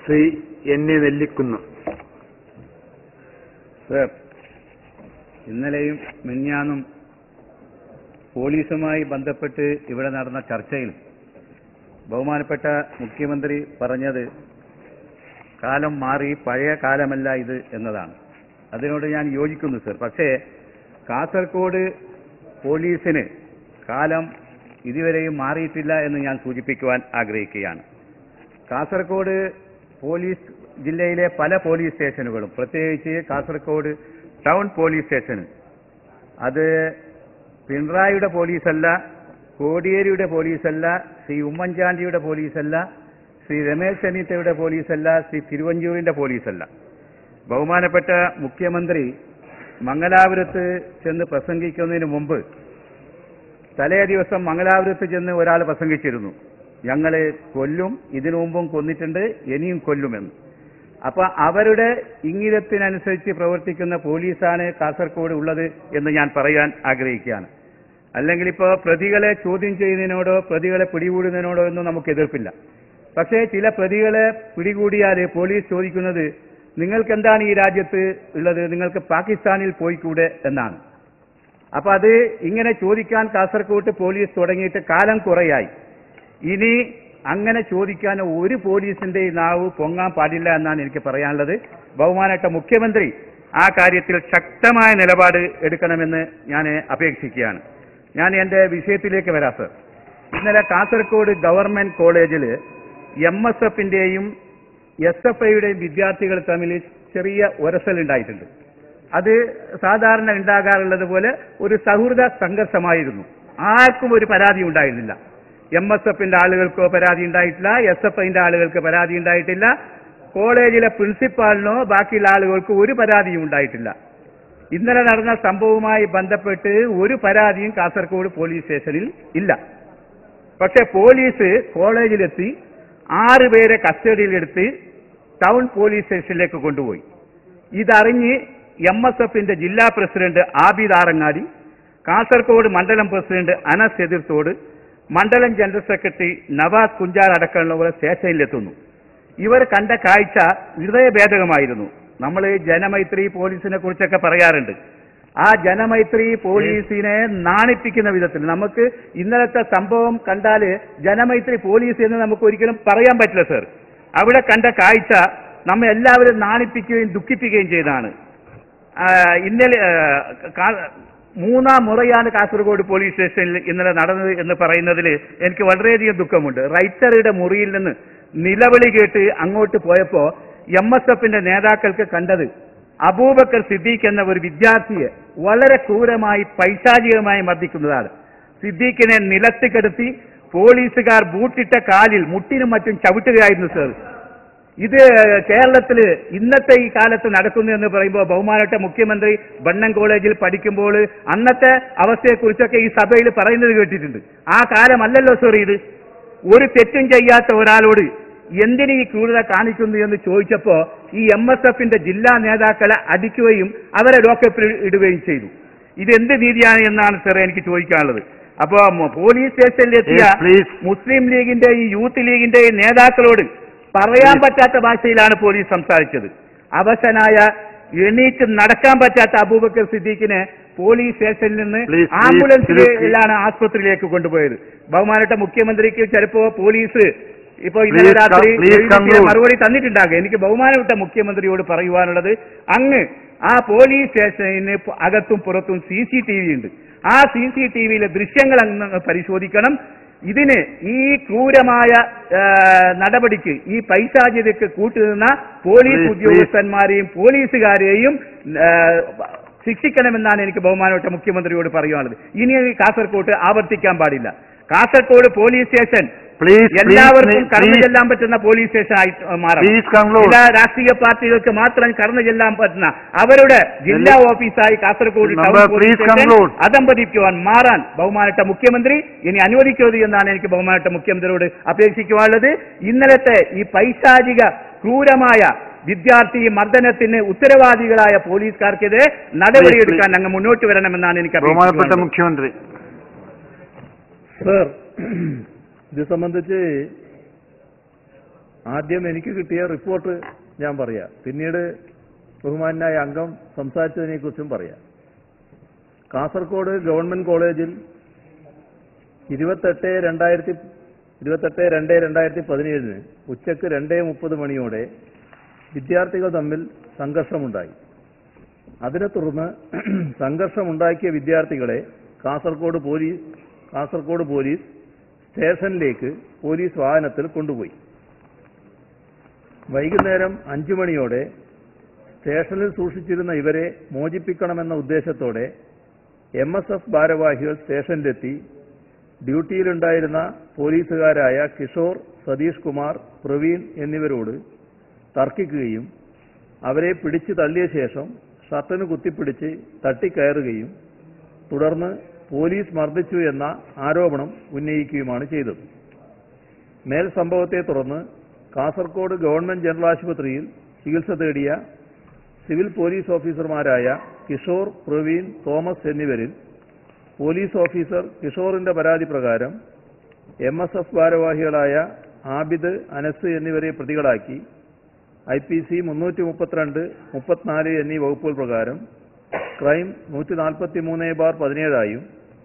Shri N A Nellikkunnu sir ഇന്നലെയും മിഞ്ഞാന്നും പോലീസുമായി ബന്ധപ്പെട്ട് ഇവിടെ നടന്ന ചർച്ചയിൽ ബഹുമാനപ്പെട്ട മുഖ്യമന്ത്രി പറഞ്ഞത് കാലം മാറി പഴയ കാലമല്ല ഇത് എന്നതാണ് അതിനോട് ഞാൻ യോജിക്കുന്നു സർ പക്ഷേ കാസർഗോഡ് പോലീസിന് കാലം ഇതുവരെയും മാറിയിട്ടില്ല എന്ന് ഞാൻ സൂചിപ്പിക്കുവാൻ ആഗ്രഹിക്കുകയാണ് കാസർഗോഡ് പോലീസ് ജില്ലയിലെ പല പോലീസ് സ്റ്റേഷനുകളും പ്രത്യേകിച്ച് കാസർഗോഡ് ടൗൺ പോലീസ് സ്റ്റേഷൻ അത് പിണറായിയുടെ പോലീസല്ല കോടിയേരിയുടെ പോലീസല്ല ശ്രീ ഉമ്മൻചാണ്ടിയുടെ പോലീസല്ല ശ്രീ രമേശ് ചെന്നിത്തലയുടെ പോലീസല്ല ശ്രീ തിരുവഞ്ചൂരിന്റെ പോലീസല്ല ബഹുമാനപ്പെട്ട മുഖ്യമന്ത്രി മംഗലാപുരത്ത് ചെന്ന് പ്രസംഗിക്കുന്നതിന് മുമ്പ് തലേ ദിവസം മംഗലാപുരത്ത് ചെന്ന് ഒരാൾ പ്രസംഗിച്ചിരുന്നു ഞങ്ങള് കൊല്ലും ഇതിനു മുമ്പും കൊന്നിട്ടുണ്ട് ഇനിയും കൊല്ലുമെന്ന് അപ്പൊ അവരുടെ ഇംഗിതത്തിനനുസരിച്ച് പ്രവർത്തിക്കുന്ന പോലീസാണ് കാസർഗോഡ് ഉള്ളത് എന്ന് ഞാൻ പറയാൻ ആഗ്രഹിക്കുകയാണ് അല്ലെങ്കിൽ ഇപ്പോൾ പ്രതികളെ ചോദ്യം ചെയ്യുന്നതിനോടോ പ്രതികളെ പിടികൂടുന്നതിനോടോ ഒന്നും നമുക്ക് എതിർപ്പില്ല പക്ഷേ ചില പ്രതികളെ പിടികൂടിയാൽ പോലീസ് ചോദിക്കുന്നത് നിങ്ങൾക്ക് എന്താണ് ഈ രാജ്യത്ത് ഉള്ളത് നിങ്ങൾക്ക് പാകിസ്ഥാനിൽ പോയിക്കൂടെ എന്നാണ് അപ്പൊ അത് ഇങ്ങനെ ചോദിക്കാൻ കാസർകോട്ട് പോലീസ് തുടങ്ങിയിട്ട് കാലം കുറയായി ഇനി അങ്ങനെ ചോദിക്കാൻ ഒരു പോലീസിന്റെ നാവ് പൊങ്ങാൻ പാടില്ല എന്നാണ് എനിക്ക് പറയാനുള്ളത് ബഹുമാനപ്പെട്ട മുഖ്യമന്ത്രി ആ കാര്യത്തിൽ ശക്തമായ നിലപാട് എടുക്കണമെന്ന് ഞാൻ അപേക്ഷിക്കുകയാണ് ഞാൻ എന്റെ വിഷയത്തിലേക്ക് വരാം സർ ഇന്നലെ കാസർഗോഡ് ഗവൺമെന്റ് കോളേജിൽ എം എസ് എഫിന്റെയും എസ് എഫ് ഐയുടെയും വിദ്യാർത്ഥികൾ തമ്മിൽ ചെറിയ ഉരസലുണ്ടായിട്ടുണ്ട് അത് സാധാരണ ഉണ്ടാകാറുള്ളത് പോലെ ഒരു സൗഹൃദ സംഘർഷമായിരുന്നു ആർക്കും ഒരു പരാതി ഉണ്ടായിരുന്നില്ല എം എസ് എഫിന്റെ ആളുകൾക്കോ പരാതി ഉണ്ടായിട്ടില്ല എസ് എഫ് ഐന്റെ ആളുകൾക്ക് പരാതി ഉണ്ടായിട്ടില്ല കോളേജിലെ പ്രിൻസിപ്പാളിനോ ബാക്കിയുള്ള ആളുകൾക്കോ ഒരു പരാതിയും ഉണ്ടായിട്ടില്ല ഇന്നലെ നടന്ന സംഭവവുമായി ബന്ധപ്പെട്ട് ഒരു പരാതിയും കാസർഗോഡ് പോലീസ് സ്റ്റേഷനിൽ ഇല്ല പക്ഷെ പോലീസ് കോളേജിലെത്തി ആറ് പേരെ കസ്റ്റഡിയിലെടുത്ത് ടൗൺ പോലീസ് സ്റ്റേഷനിലേക്ക് കൊണ്ടുപോയി ഇതറിഞ്ഞ് എം എസ് എഫിന്റെ ജില്ലാ പ്രസിഡന്റ് ആബിദ് ആറങ്ങാടി കാസർഗോഡ് മണ്ഡലം പ്രസിഡന്റ് അനസ് എതിർത്തോട് മണ്ഡലം ജനറൽ സെക്രട്ടറി നവാസ് കുഞ്ചാർ അടക്കമുള്ളവർ സ്റ്റേഷനിലെത്തുന്നു ഇവർ കണ്ട കാഴ്ച ഹൃദയഭേദകമായിരുന്നു നമ്മൾ ജനമൈത്രി പോലീസിനെ കുറിച്ചൊക്കെ പറയാറുണ്ട് ആ ജനമൈത്രി പോലീസിനെ നാണിപ്പിക്കുന്ന വിധത്തിൽ നമുക്ക് ഇന്നലത്തെ സംഭവം കണ്ടാല് ജനമൈത്രി പോലീസ് എന്ന് നമുക്ക് ഒരിക്കലും പറയാൻ പറ്റില്ല സർ അവിടെ കണ്ട കാഴ്ച നമ്മെ എല്ലാവരും നാണിപ്പിക്കുകയും ദുഃഖിപ്പിക്കുകയും ചെയ്താണ് ആ, ഇന്നലെ ആ, കാ- മൂന്നാം മുറയാണ് കാസർഗോഡ് പോലീസ് സ്റ്റേഷനിൽ ഇന്നലെ നടന്നത് എന്ന് പറയുന്നതിൽ എനിക്ക് വളരെയധികം ദുഃഖമുണ്ട് റൈറ്ററുടെ മുറിയിൽ നിന്ന് നിലവിളി കേട്ട് അങ്ങോട്ട് പോയപ്പോ എം എസ് എഫിന്റെ നേതാക്കൾക്ക് കണ്ടത് അബൂബക്കർ സിദ്ദീഖ് എന്ന ഒരു വിദ്യാർത്ഥിയെ വളരെ ക്രൂരമായി പൈശാചികമായി മർദ്ദിക്കുന്നതാണ് സിദ്ദീഖിനെ നിലത്ത് കിടത്തി പോലീസുകാർ ബൂട്ടിട്ട കാലിൽ മുട്ടിനും മറ്റും ചവിട്ടുകയായിരുന്നു സർ ഇത് കേരളത്തില് ഇന്നത്തെ ഈ കാലത്ത് നടക്കുന്നു എന്ന് പറയുമ്പോൾ ബഹുമാനപ്പെട്ട മുഖ്യമന്ത്രി ബണ്ണൻ കോളേജിൽ പഠിക്കുമ്പോൾ അന്നത്തെ അവസ്ഥയെക്കുറിച്ചൊക്കെ ഈ സഭയിൽ പറയുന്നത് കേട്ടിട്ടുണ്ട് ആ കാലമല്ലല്ലോ സോറി ഇത് ഒരു തെറ്റും ചെയ്യാത്ത ഒരാളോട് എന്തിന് ഈ ക്രൂരത കാണിക്കുന്നു എന്ന് ചോദിച്ചപ്പോ ഈ എം എസ് എഫിന്റെ ജില്ലാ നേതാക്കളെ അടിക്കുകയും അവരെ ലോക്കപ്പിൽ ഇടുകയും ചെയ്തു ഇത് എന്ത് നീതിയാണ് എന്നാണ് സാർ എനിക്ക് ചോദിക്കാനുള്ളത് അപ്പോ മ- പോലീസ് സ്റ്റേഷനിലെത്തിയ Yes, please. മുസ്ലിം ലീഗിന്റെയും യൂത്ത് ലീഗിന്റെയും നേതാക്കളോട് പറയാൻ പറ്റാത്ത ഭാഷയിലാണ് പോലീസ് സംസാരിച്ചത് അവശനായ എണീറ്റ് നടക്കാൻ പറ്റാത്ത അബൂബക്കർ സിദ്ദീഖിനെ പോലീസ് സ്റ്റേഷനിൽ നിന്ന് Please, please, ആംബുലൻസിലാണ് ആസ്പത്രിയിലേക്ക് കൊണ്ടുപോയത് ബഹുമാനപ്പെട്ട മുഖ്യമന്ത്രിക്ക് ചിലപ്പോ പോലീസ് ഇപ്പൊ ഇന്നലെ Please രാത്രി come- please എഴുതിയ conclude. മറുപടി തന്നിട്ടുണ്ടാകും എനിക്ക് ബഹുമാനപ്പെട്ട മുഖ്യമന്ത്രിയോട് പറയുവാനുള്ളത് അങ്ങ് ആ പോലീസ് സ്റ്റേഷന് പു- അകത്തും പുറത്തും സി സി ടി വി ഉണ്ട് ആ സി സി ടി വിയിലെ ദൃശ്യങ്ങൾ അങ്ങ് പരിശോധിക്കണം ഇതിന് ഈ ക്രൂരമായ ആ, നടപടിക്ക് ഈ പൈശാചിതയ്ക്ക് കൂട്ടുനിന്ന പോലീസ് Please, ഉദ്യോഗസ്ഥന്മാരെയും പോലീസുകാരെയും ആ, ശിക്ഷിക്കണമെന്നാണ് എനിക്ക് ബഹുമാനപ്പെട്ട മുഖ്യമന്ത്രിയോട് പറയുവാനുള്ളത് ഇനി ഈ കാസർകോട്ട് ആവർത്തിക്കാൻ പാടില്ല കാസർകോട് പോലീസ് സ്റ്റേഷൻ പ്ലീസ് എല്ലാവർക്കും കടന്നു പ്ലീസ് ചെല്ലാൻ പറ്റുന്ന പോലീസ് സ്റ്റേഷൻ ആയി മാറണം പ്ലീസ് കൺക്ലൂഡ് ചില രാഷ്ട്രീയ പാർട്ടികൾക്ക് മാത്രം കടന്നു ചെല്ലാൻ പറ്റുന്ന അവരുടെ ജില്ലാ ഓഫീസായി Kasaragod town Number, police please station conclude. അതമ്പതിക്കുവാൻ മാറാൻ ബഹുമാനപ്പെട്ട മുഖ്യമന്ത്രി ഇനി അനുവദിക്കരുത് എന്നാണ് എനിക്ക് ബഹുമാനപ്പെട്ട മുഖ്യമന്ത്രിയോട് അപേക്ഷിക്കുവാനുള്ളത് ഇന്നലത്തെ ഈ പൈശാചിക ക്രൂരമായ വിദ്യാർത്ഥി മർദ്ദനത്തിന് ഉത്തരവാദികളായ പോലീസുകാർക്കെതിരെ നടപടിയെടുക്കാൻ അങ്ങ് മുന്നോട്ട് വരണമെന്നാണ് എനിക്ക് ബഹുമാനപ്പെട്ട അപേക്ഷിക്കുവാനുള്ളത്. മുഖ്യമന്ത്രി സർ ഇത് സംബന്ധിച്ച് ആദ്യം എനിക്ക് കിട്ടിയ റിപ്പോർട്ട് ഞാൻ പറയാം പിന്നീട് ബഹുമാനായ അംഗം സംസാരിച്ചതിനെക്കുറിച്ചും പറയാം കാസർഗോഡ് ഗവൺമെന്റ് കോളേജിൽ ഇരുപത്തെട്ട് രണ്ടായിരത്തി ഇരുപത്തെട്ട് രണ്ട് രണ്ടായിരത്തി പതിനേഴിന് ഉച്ചയ്ക്ക് രണ്ടേ മുപ്പത് മണിയോടെ വിദ്യാർത്ഥികൾ തമ്മിൽ സംഘർഷമുണ്ടായി അതിനെ തുടർന്ന് സംഘർഷമുണ്ടാക്കിയ വിദ്യാർത്ഥികളെ കാസർഗോഡ് പോലീസ് കാസർഗോഡ് പോലീസ് സ്റ്റേഷനിലേക്ക് പോലീസ് വാഹനത്തിൽ കൊണ്ടുപോയി വൈകുന്നേരം അഞ്ചു മണിയോടെ സ്റ്റേഷനിൽ സൂക്ഷിച്ചിരുന്ന ഇവരെ മോചിപ്പിക്കണമെന്ന ഉദ്ദേശത്തോടെ എം എസ് എഫ് ഭാരവാഹികൾ സ്റ്റേഷനിലെത്തി ഡ്യൂട്ടിയിലുണ്ടായിരുന്ന പോലീസുകാരായ കിഷോർ സതീഷ് കുമാർ പ്രവീൺ എന്നിവരോട് തർക്കിക്കുകയും അവരെ പിടിച്ചു തള്ളിയ ശേഷം ഷർട്ടിന് കുത്തിപ്പിടിച്ച് തട്ടിക്കയറുകയും തുടർന്ന് പോലീസ് മർദ്ദിച്ചു എന്ന ആരോപണം ഉന്നയിക്കുകയുമാണ് ചെയ്തത് മേൽ സംഭവത്തെ തുടർന്ന് കാസർഗോഡ് ഗവൺമെന്റ് ജനറൽ ആശുപത്രിയിൽ ചികിത്സ തേടിയ സിവിൽ പോലീസ് ഓഫീസർമാരായ കിഷോർ പ്രവീൺ തോമസ് എന്നിവരിൽ പോലീസ് ഓഫീസർ കിഷോറിന്റെ പരാതി പ്രകാരം എം എസ് എഫ് ഭാരവാഹികളായ ആബിദ് അനസ് എന്നിവരെ പ്രതികളാക്കി ഐ പി സി മുന്നൂറ്റി മുപ്പത്തിരണ്ട് മുപ്പത്തിനാല് എന്നീ വകുപ്പുകൾ പ്രകാരം ക്രൈം നൂറ്റി നാൽപ്പത്തി മൂന്ന് ബാർ പതിനേഴായും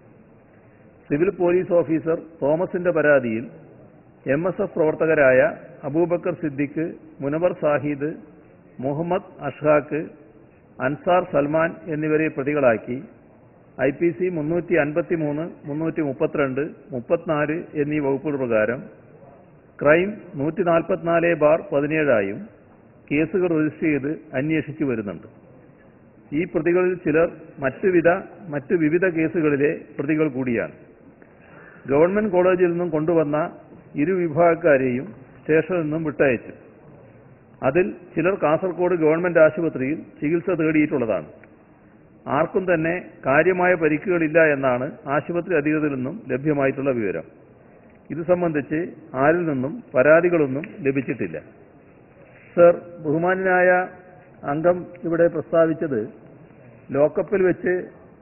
സിവിൽ പോലീസ് ഓഫീസർ തോമസിന്റെ പരാതിയിൽ എം എസ് എഫ് പ്രവർത്തകരായ അബൂബക്കർ സിദ്ദിഖ് മുനവർ സാഹിദ് മുഹമ്മദ് അഷ്ഹാഖ് അൻസാർ സൽമാൻ എന്നിവരെ പ്രതികളാക്കി ഐ പി സി മുന്നൂറ്റി അൻപത്തി മൂന്ന് മുന്നൂറ്റി മുപ്പത്തിരണ്ട് മുപ്പത്തിനാല് എന്നീ വകുപ്പുകൾ പ്രകാരം ക്രൈം നൂറ്റി നാൽപ്പത്തിനാല് ബാർ പതിനേഴായും കേസുകൾ രജിസ്റ്റർ ചെയ്ത് അന്വേഷിച്ചു വരുന്നുണ്ട് ഈ പ്രതികളിൽ ചിലർ മറ്റു വിധ മറ്റു വിവിധ കേസുകളിലെ പ്രതികൾ കൂടിയാണ് ഗവൺമെന്റ് കോളേജിൽ നിന്നും കൊണ്ടുവന്ന ഇരു വിഭാഗക്കാരെയും സ്റ്റേഷനിൽ നിന്നും വിട്ടയച്ചു അതിൽ ചിലർ കാസർഗോഡ് ഗവൺമെന്റ് ആശുപത്രിയിൽ ചികിത്സ തേടിയിട്ടുള്ളതാണ് ആർക്കും തന്നെ കാര്യമായ പരിക്കുകളില്ല എന്നാണ് ആശുപത്രി അധികൃതരിൽ നിന്നും ലഭ്യമായിട്ടുള്ള വിവരം ഇത് സംബന്ധിച്ച് ആരിൽ നിന്നും പരാതികളൊന്നും ലഭിച്ചിട്ടില്ല സർ ബഹുമാനായ അംഗം ഇവിടെ പ്രസ്താവിച്ചത് ലോക്കപ്പിൽ വെച്ച്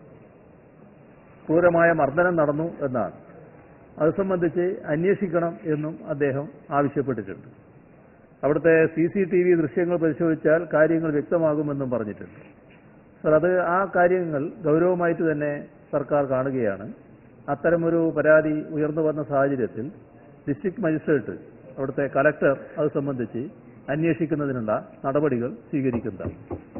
ക്രൂരമായ മർദ്ദനം നടന്നു എന്നാണ് അത് സംബന്ധിച്ച് അന്വേഷിക്കണം എന്നും അദ്ദേഹം ആവശ്യപ്പെട്ടിട്ടുണ്ട് അവിടുത്തെ സി സി ടി വി ദൃശ്യങ്ങൾ പരിശോധിച്ചാൽ കാര്യങ്ങൾ വ്യക്തമാകുമെന്നും പറഞ്ഞിട്ടുണ്ട് സർ അത് ആ കാര്യങ്ങൾ ഗൗരവമായിട്ട് തന്നെ സർക്കാർ കാണുകയാണ് അത്തരമൊരു പരാതി ഉയർന്നു വന്ന സാഹചര്യത്തിൽ ഡിസ്ട്രിക്ട് മജിസ്ട്രേറ്റ് അവിടുത്തെ കലക്ടർ അത് സംബന്ധിച്ച് അന്വേഷിക്കുന്നതിനുള്ള നടപടികൾ സ്വീകരിക്കുന്നതാണ്